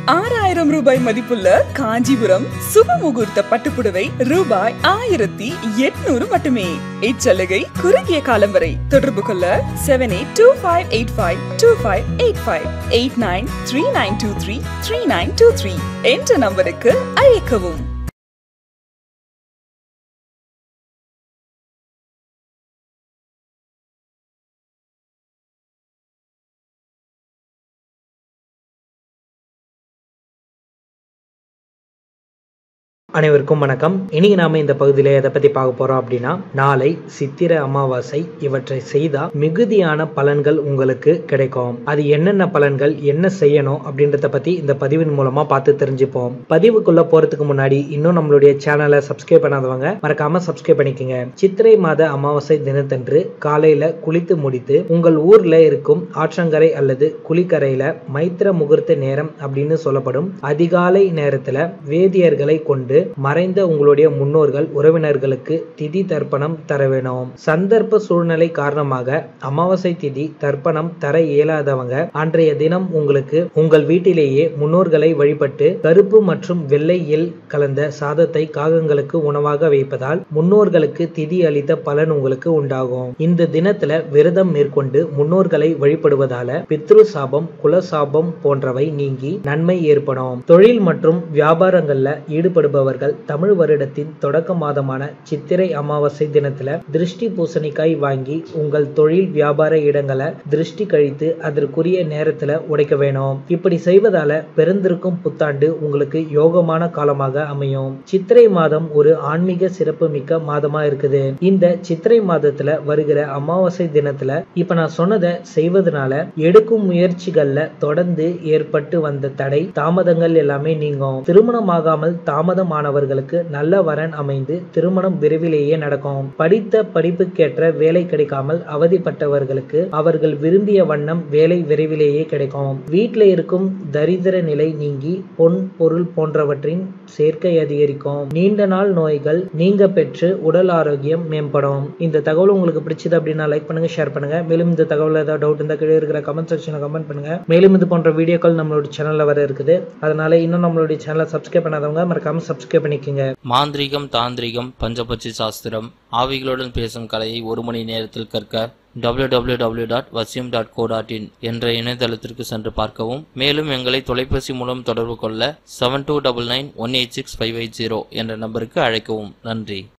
ஆறாயிரம் ரூபாய் மதிப்புள்ள காஞ்சிபுரம் சுப முகூர்த்த பட்டுப்புடவை ரூபாய் ஆயிரத்தி எட்நூறு மட்டுமே இச்சலுகை குறுகிய காலம் வரை தொடர்பு கொள்ள seven eight two five eight five two five eight five eight nine three nine two three three nine two three என்ற நம்பருக்கு அழைக்கவும் அனைவருக்கும் வணக்கம் இன்னைக்கு நாம இந்த பகுதியில எதை பத்தி பார்க்க போறோம் அப்படின்னா நாளை சித்திரை அமாவாசை இவற்றை செய்தா மிகுதியான பலன்கள் உங்களுக்கு கிடைக்கும் அது என்னென்ன பலன்கள் என்ன செய்யணும் அப்படின்றத பத்தி இந்த பதிவின் மூலமா பார்த்து தெரிஞ்சுப்போம் பதிவுக்குள்ள போறதுக்கு முன்னாடி இன்னும் நம்மளுடைய சேனலை சப்ஸ்கிரைப் பண்ணாதவங்க மறக்காம சப்ஸ்கிரைப் பண்ணிக்கோங்க சித்திரை மாத அமாவாசை தினத்தன்று காலையில குளித்து முடித்து உங்கள் ஊர்ல இருக்கும் ஆற்றங்கரை அல்லது குளிக்கரையில மைத்திர முகூர்த்த நேரம் அப்படின்னு சொல்லப்படும் அதிகாலை நேரத்துல வேதியர்களை கொண்டு மறைந்த உங்களுடைய முன்னோர்கள் உறவினர்களுக்கு திதி தர்ப்பணம் தர வேணும் சந்தர்ப்ப சூழ்நிலை காரணமாக அமாவாசை திதி தர்ப்பணம் தர இயலாதவங்க அன்றைய தினம் உங்களுக்கு உங்கள் வீட்டிலேயே முன்னோர்களை வழிபட்டு கருப்பு மற்றும் வெள்ளை எள் கலந்த சாதத்தை காகங்களுக்கு உணவாக வைப்பதால் முன்னோர்களுக்கு திதி அளித்த பலன் உங்களுக்கு உண்டாகும் இந்த தினத்துல விரதம் மேற்கொண்டு முன்னோர்களை வழிபடுவதால பித்ரு சாபம் குல சாபம் போன்றவை நீங்கி நன்மை ஏற்படும் தொழில் மற்றும் வியாபாரங்கள்ல ஈடுபடுபவர்கள் தமிழ் வருடத்தின் தொடக்க மாதமான சித்திரை அமாவாசை தினத்துல திருஷ்டி பூசணிக்காய் வாங்கி உங்கள் தொழில் வியாபார இடங்களை திருஷ்டி கழித்து அதற்குரிய நேரத்துல உடைக்க வேணும் இப்படி செய்வதால பிறந்திருக்கும் புத்தாண்டு உங்களுக்கு யோகமான காலமாக அமையும் சித்திரை மாதம் ஒரு ஆன்மீக சிறப்பு மிக்க மாதமா இருக்குது இந்த சித்திரை மாதத்துல வருகிற அமாவாசை தினத்துல இப்ப நான் சொன்னதை செய்வதனால எடுக்கும் முயற்சிகள்ல தொடர்ந்து ஏற்பட்டு வந்த தடை தாமதங்கள் எல்லாமே நீங்கும் திருமணமாகாமல் தாமதமானவர்களுக்கு நல்ல வரன் அமைந்து திருமணம் விரைவிலேயே நடக்கும் படித்த படிப்புக்கேற்ற வேலை கிடைக்காமல் அவதிப்பட்டவர்களுக்கு அவர்கள் விரும்பிய வண்ணம் வேலை விரைவிலேயே கிடைக்கும் வீட்டில் இருக்கும் தரித்திர நிலை நீங்கி பொன் பொருள் போன்றவற்றின் சேர்க்கை அதிகரிக்கும் நீண்ட நாள் நோய்கள் நீங்க பெற்று உடல் ஆரோக்கியம் மேம்படும் இந்த தகவல் உங்களுக்கு பிடிச்சது அப்படின்னா லைக் பண்ணுங்க ஷேர் பண்ணுங்க மேலும் இந்த தகவல் ஏதாவது டவுட் இருந்தால் கீழே இருக்கிற கமெண்ட் செக்ஷன்ல கமெண்ட் பண்ணுங்க மேலும் இது போன்ற வீடியோக்கள் நம்மளோட சேனல்ல வர இருக்குது அதனால இன்னும் நம்மளுடைய சேனலை சப்ஸ்கிரைப் பண்ணாதவங்க மறக்காம சப்ஸ்கிரைப் பண்ணிக்கோங்க மாந்திரீகம் தாந்திரிகம் பஞ்சபட்சி சாஸ்திரம் ஆவிகளுடன் பேசும் கலையை ஒரு மணி நேரத்தில் கற்க www.vasyum.co.in டாட் வசியம் டாட் கோ டாட் இன் என்ற இணையதளத்திற்கு சென்று பார்க்கவும் மேலும் எங்களை தொலைபேசி மூலம் தொடர்பு கொள்ள seven two double nine one eight six five eight zero என்ற நம்பருக்கு அழைக்கவும் நன்றி